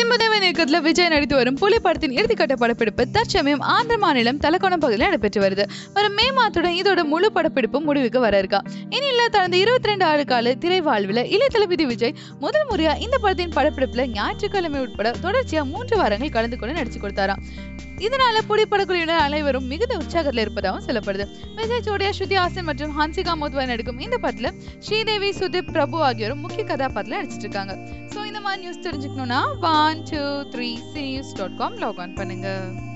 சிம்பதேவன் இயக்கத்தில் விஜய் நடித்து வரும் புலி படத்தின் இறுதிக்கட்ட படப்பிடிப்பு தற்சமயம் ஆந்திர மாநிலம் தலக்கோணம் பகுதியில் நடைபெற்று வருது வரும் மே மாதத்துடன் இதோட முழு படப்பிடிப்பும் முடிவுக்கு வர இருக்கா இனியில் கடந்த இருபத்தி ரெண்டு ஆண்டு கால திரை வாழ்வில் இளைய தளபதி விஜய் முதல் முறையா இந்த படத்தின் படப்பிடிப்புல ஞாயிற்றுக்கிழமை உட்பட தொடர்ச்சியா மூன்று வாரங்கள் கலந்து கொண்டு நடிச்சு கொடுத்தாராம் இதனால புலி படக்குழுவினர் அனைவரும் மிகுந்த உற்சாகத்தில் இருப்பதாகவும் சொல்லப்படுது விஜய் ஜோடியா ஸ்ருதி ஹாசன் மற்றும் ஹன்சிகா மோத்வாய் நடிக்கும் இந்த படத்துல ஸ்ரீதேவி சுதீப் பிரபு ஆகியோரும் முக்கிய கதாபாத்திரத்தில் நடிச்சிட்டு இருக்காங்க ஸோ இந்த மாதிரி நியூஸ் தெரிஞ்சுக்கணும்னா one two three C news dot com log on பண்ணுங்க